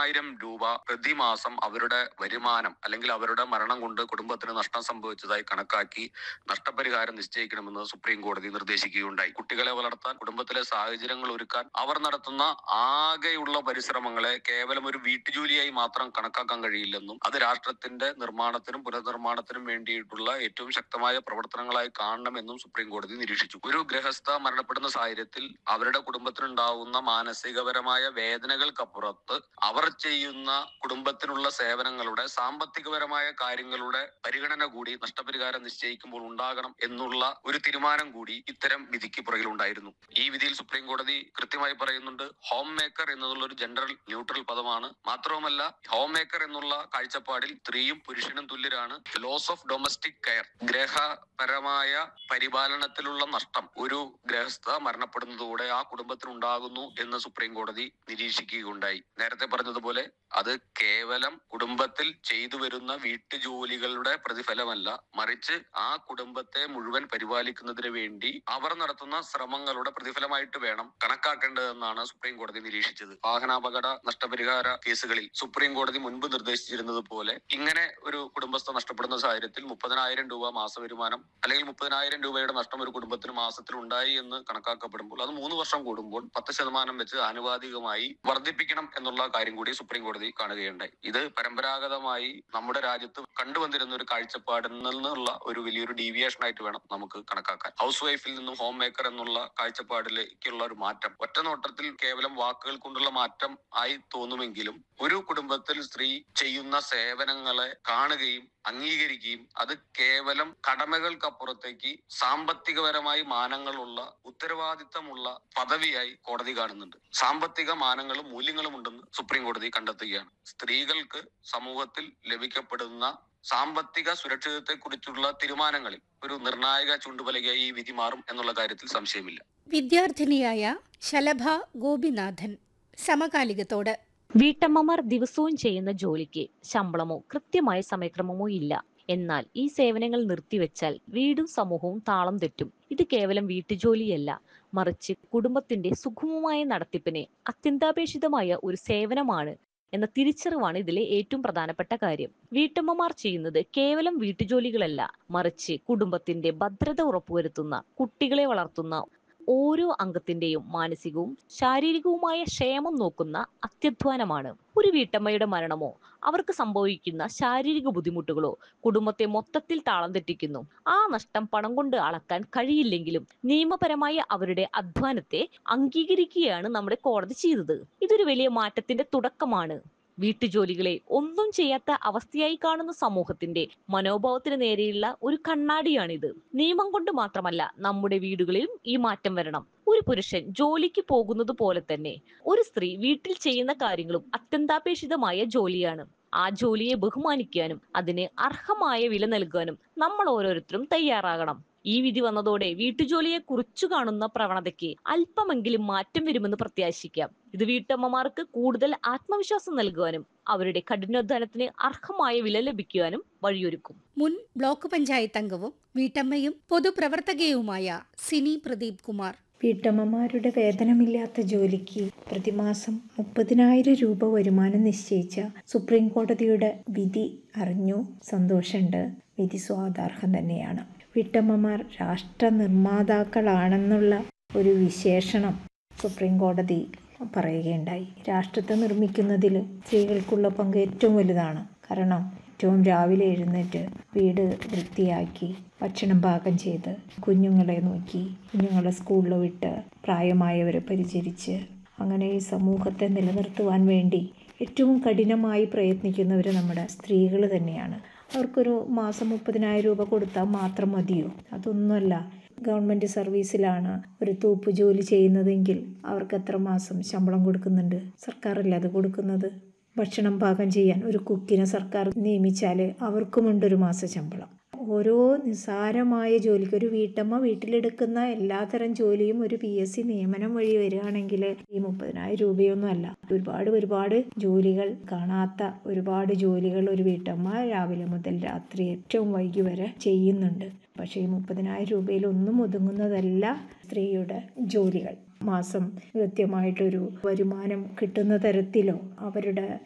മുപ്പതിനായിരം രൂപ പ്രതിമാസം അവരുടെ വരുമാനം അല്ലെങ്കിൽ അവരുടെ മരണം കൊണ്ട് കുടുംബത്തിന് നഷ്ടം സംഭവിച്ചതായി കണക്കാക്കി നഷ്ടപരിഹാരം നിശ്ചയിക്കണമെന്ന് സുപ്രീം കോടതി നിർദ്ദേശിക്കുകയുണ്ടായി കുട്ടികളെ വളർത്താൻ കുടുംബത്തിലെ സാഹചര്യങ്ങൾ ഒരുക്കാൻ അവർ നടത്തുന്ന ആകെയുള്ള പരിശ്രമങ്ങളെ കേവലം ഒരു വീട്ടുജോലിയായി മാത്രം കണക്കാക്കാൻ കഴിയില്ലെന്നും അത് രാഷ്ട്രത്തിന്റെ നിർമ്മാണത്തിനും പുനർനിർമ്മാണത്തിനും വേണ്ടിയിട്ടുള്ള ഏറ്റവും ശക്തമായ പ്രവർത്തനങ്ങളായി കാണണമെന്നും സുപ്രീം കോടതി നിരീക്ഷിച്ചു ഒരു ഗൃഹസ്ഥ മരണപ്പെടുന്ന സാഹചര്യത്തിൽ അവരുടെ കുടുംബത്തിനുണ്ടാവുന്ന മാനസികപരമായ വേദനകൾക്കപ്പുറത്ത് അവർ ചെയ്യുന്ന കുടുംബത്തിനുള്ള സേവനങ്ങളുടെ സാമ്പത്തികപരമായ കാര്യങ്ങളുടെ പരിഗണന കൂടി നഷ്ടപരിഹാരം നിശ്ചയിക്കുമ്പോൾ ഉണ്ടാകണം എന്നുള്ള ഒരു തീരുമാനം കൂടി ഇത്തരം വിധിക്ക് പുറകിലുണ്ടായിരുന്നു ഈ വിധിയിൽ സുപ്രീം കോടതി കൃത്യമായി പറയുന്നുണ്ട് ഹോം മേക്കർ എന്നുള്ള ഒരു ജനറൽ ന്യൂട്രൽ പദമാണ് മാത്രവുമല്ല ഹോം മേക്കർ എന്നുള്ള കാഴ്ചപ്പാടിൽ സ്ത്രീയും പുരുഷനും തുല്യരാണ് ലോസ് ഓഫ് ഡൊമസ്റ്റിക് കെയർ ഗ്രഹപരമായ പരിപാലനത്തിലുള്ള നഷ്ടം ഒരു ഗൃഹസ്ഥ മരണപ്പെടുന്നതോടെ ആ കുടുംബത്തിന് ഉണ്ടാകുന്നു എന്ന് സുപ്രീം കോടതി നിരീക്ഷിക്കുകയുണ്ടായി നേരത്തെ പറഞ്ഞതുപോലെ അത് കേവലം കുടുംബത്തിൽ ചെയ്തു വരുന്ന വീട്ടുജോലികളുടെ പ്രതിഫലമല്ല മറിച്ച് ആ കുടുംബത്തെ മുഴുവൻ പരിപാലിക്കുന്നതിന് വേണ്ടി അവർ നടത്തുന്ന ശ്രമങ്ങളുടെ പ്രതിഫലമായിട്ട് വേണം കണക്കാക്കേണ്ടതെന്നാണ് സുപ്രീം കോടതി നിരീക്ഷിച്ചത് വാഹനാപകട നഷ്ടപരിഹാര കേസുകളിൽ സുപ്രീം കോടതി മുൻപ് നിർദ്ദേശിച്ചിരുന്നത് പോലെ ഇങ്ങനെ ഒരു കുടുംബസ്ഥ നഷ്ടപ്പെടുന്ന സാഹചര്യത്തിൽ മുപ്പതിനായിരം രൂപ മാസവരുമാനം അല്ലെങ്കിൽ മുപ്പതിനായിരം രൂപയുടെ നഷ്ടം ഒരു കുടുംബത്തിന് മാസത്തിൽ ഉണ്ടായി എന്ന് കണക്കാക്കപ്പെടുമ്പോൾ അത് മൂന്ന് വർഷം കൂടുമ്പോൾ പത്ത് ശതമാനം വെച്ച് ആനുപാതികമായി വർദ്ധിപ്പിക്കണം എന്നുള്ള കാര്യം കൂടി സുപ്രീം കോടതി കാണുകയുണ്ടായി ഇത് പരമ്പരാഗതമായി നമ്മുടെ രാജ്യത്ത് കണ്ടുവന്നിരുന്ന ഒരു കാഴ്ചപ്പാടിൽ നിന്നുള്ള ഒരു വലിയൊരു ഡീവിയേഷൻ ആയിട്ട് വേണം നമുക്ക് കണക്കാക്കാൻ ഹൗസ് വൈഫിൽ നിന്നും ഹോം മേക്കർ എന്നുള്ള കാഴ്ചപ്പാടിലേക്കുള്ള ഒരു മാറ്റം ഒറ്റ നോട്ടത്തിൽ കേവലം വാക്കുകൾ കൊണ്ടുള്ള മാറ്റം ആയി തോന്നുമെങ്കിലും ഒരു കുടുംബത്തിൽ സ്ത്രീ ചെയ്യുന്ന സേവനങ്ങളെ കാണുകയും അംഗീകരിക്കുകയും അത് കേവലം കടമകൾക്കപ്പുറത്തേക്ക് സാമ്പത്തികപരമായി മാനങ്ങളുള്ള ഉത്തരവാദിത്തമുള്ള പദവിയായി കോടതി കാണുന്നുണ്ട് സാമ്പത്തിക മാനങ്ങളും മൂല്യങ്ങളും ഉണ്ടെന്ന് സുപ്രീം കോടതി കണ്ടെത്തുകയാണ് സ്ത്രീകൾക്ക് സമൂഹത്തിൽ ലഭിക്കപ്പെടുന്ന സാമ്പത്തിക സുരക്ഷിതത്തെ കുറിച്ചുള്ള തീരുമാനങ്ങളിൽ ഒരു നിർണായക ചൂണ്ടുപലകയായി ഈ വിധി മാറും എന്നുള്ള കാര്യത്തിൽ സംശയമില്ല വിദ്യാർത്ഥിനിയായ ശലഭ ഗോപിനാഥൻ സമകാലികത്തോട് വീട്ടമ്മമാർ ദിവസവും ചെയ്യുന്ന ജോലിക്ക് ശമ്പളമോ കൃത്യമായ സമയക്രമമോ ഇല്ല എന്നാൽ ഈ സേവനങ്ങൾ നിർത്തിവെച്ചാൽ വീടും സമൂഹവും താളം തെറ്റും ഇത് കേവലം വീട്ടുജോലിയല്ല മറിച്ച് കുടുംബത്തിന്റെ സുഗമമായ നടത്തിപ്പിന് അത്യന്താപേക്ഷിതമായ ഒരു സേവനമാണ് എന്ന തിരിച്ചറിവാണ് ഇതിലെ ഏറ്റവും പ്രധാനപ്പെട്ട കാര്യം വീട്ടമ്മമാർ ചെയ്യുന്നത് കേവലം വീട്ടുജോലികളല്ല മറിച്ച് കുടുംബത്തിന്റെ ഭദ്രത ഉറപ്പുവരുത്തുന്ന കുട്ടികളെ വളർത്തുന്ന ഓരോ അംഗത്തിന്റെയും മാനസികവും ശാരീരികവുമായ ക്ഷേമം നോക്കുന്ന അത്യധ്വാനമാണ് ഒരു വീട്ടമ്മയുടെ മരണമോ അവർക്ക് സംഭവിക്കുന്ന ശാരീരിക ബുദ്ധിമുട്ടുകളോ കുടുംബത്തെ മൊത്തത്തിൽ താളം തെറ്റിക്കുന്നു ആ നഷ്ടം പണം കൊണ്ട് അളക്കാൻ കഴിയില്ലെങ്കിലും നിയമപരമായ അവരുടെ അധ്വാനത്തെ അംഗീകരിക്കുകയാണ് നമ്മുടെ കോടതി ചെയ്തത് ഇതൊരു വലിയ മാറ്റത്തിന്റെ തുടക്കമാണ് വീട്ടുജോലികളെ ഒന്നും ചെയ്യാത്ത അവസ്ഥയായി കാണുന്ന സമൂഹത്തിന്റെ മനോഭാവത്തിന് നേരെയുള്ള ഒരു കണ്ണാടിയാണിത് നിയമം കൊണ്ട് മാത്രമല്ല നമ്മുടെ വീടുകളിലും ഈ മാറ്റം വരണം ഒരു പുരുഷൻ ജോലിക്ക് പോകുന്നത് പോലെ തന്നെ ഒരു സ്ത്രീ വീട്ടിൽ ചെയ്യുന്ന കാര്യങ്ങളും അത്യന്താപേക്ഷിതമായ ജോലിയാണ് ആ ജോലിയെ ബഹുമാനിക്കാനും അതിന് അർഹമായ വില നൽകാനും നമ്മൾ ഓരോരുത്തരും തയ്യാറാകണം ഈ വിധി വന്നതോടെ വീട്ടുജോലിയെ കുറിച്ചു കാണുന്ന പ്രവണതയ്ക്ക് അല്പമെങ്കിലും മാറ്റം വരുമെന്ന് പ്രത്യാശിക്കാം ഇത് വീട്ടമ്മമാർക്ക് കൂടുതൽ ആത്മവിശ്വാസം നൽകുവാനും അവരുടെ കഠിനാധ്വാനത്തിന് അർഹമായ വില ലഭിക്കുവാനും വഴിയൊരുക്കും മുൻ ബ്ലോക്ക് പഞ്ചായത്ത് അംഗവും വീട്ടമ്മയും പൊതുപ്രവർത്തകയുമായ സിനി പ്രദീപ് കുമാർ വീട്ടമ്മമാരുടെ വേതനമില്ലാത്ത ജോലിക്ക് പ്രതിമാസം മുപ്പതിനായിരം രൂപ വരുമാനം നിശ്ചയിച്ച സുപ്രീം കോടതിയുടെ വിധി അറിഞ്ഞു സന്തോഷമുണ്ട് വിധി സ്വാദാർഹം തന്നെയാണ് വീട്ടമ്മമാർ രാഷ്ട്ര നിർമ്മാതാക്കളാണെന്നുള്ള ഒരു വിശേഷണം സുപ്രീം കോടതി പറയുകയുണ്ടായി രാഷ്ട്രത്തെ നിർമ്മിക്കുന്നതിൽ സ്ത്രീകൾക്കുള്ള പങ്ക് ഏറ്റവും വലുതാണ് കാരണം ഏറ്റവും രാവിലെ എഴുന്നേറ്റ് വീട് വൃത്തിയാക്കി ഭക്ഷണം പാകം ചെയ്ത് കുഞ്ഞുങ്ങളെ നോക്കി കുഞ്ഞുങ്ങളെ സ്കൂളിൽ വിട്ട് പ്രായമായവരെ പരിചരിച്ച് അങ്ങനെ ഈ സമൂഹത്തെ നിലനിർത്തുവാൻ വേണ്ടി ഏറ്റവും കഠിനമായി പ്രയത്നിക്കുന്നവർ നമ്മുടെ സ്ത്രീകൾ തന്നെയാണ് അവർക്കൊരു മാസം മുപ്പതിനായിരം രൂപ കൊടുത്താൽ മാത്രം മതിയോ അതൊന്നുമല്ല ഗവൺമെൻറ് സർവീസിലാണ് ഒരു തൂപ്പ് ജോലി ചെയ്യുന്നതെങ്കിൽ അവർക്ക് എത്ര മാസം ശമ്പളം കൊടുക്കുന്നുണ്ട് സർക്കാരല്ലേ അത് കൊടുക്കുന്നത് ഭക്ഷണം പാകം ചെയ്യാൻ ഒരു കുക്കിനെ സർക്കാർ നിയമിച്ചാൽ അവർക്കുമുണ്ടൊരു മാസ ശമ്പളം ഓരോ നിസ്സാരമായ ജോലിക്ക് ഒരു വീട്ടമ്മ വീട്ടിലെടുക്കുന്ന എല്ലാത്തരം ജോലിയും ഒരു പി എസ് സി നിയമനം വഴി വരികയാണെങ്കിൽ ഈ മുപ്പതിനായിരം രൂപയൊന്നും അല്ല ഒരുപാട് ഒരുപാട് ജോലികൾ കാണാത്ത ഒരുപാട് ജോലികൾ ഒരു വീട്ടമ്മ രാവിലെ മുതൽ രാത്രി ഏറ്റവും വൈകി വരെ ചെയ്യുന്നുണ്ട് പക്ഷേ ഈ മുപ്പതിനായിരം രൂപയിൽ ഒന്നും ഒതുങ്ങുന്നതല്ല സ്ത്രീയുടെ ജോലികൾ മാസം കൃത്യമായിട്ടൊരു വരുമാനം കിട്ടുന്ന തരത്തിലോ അവരുടെ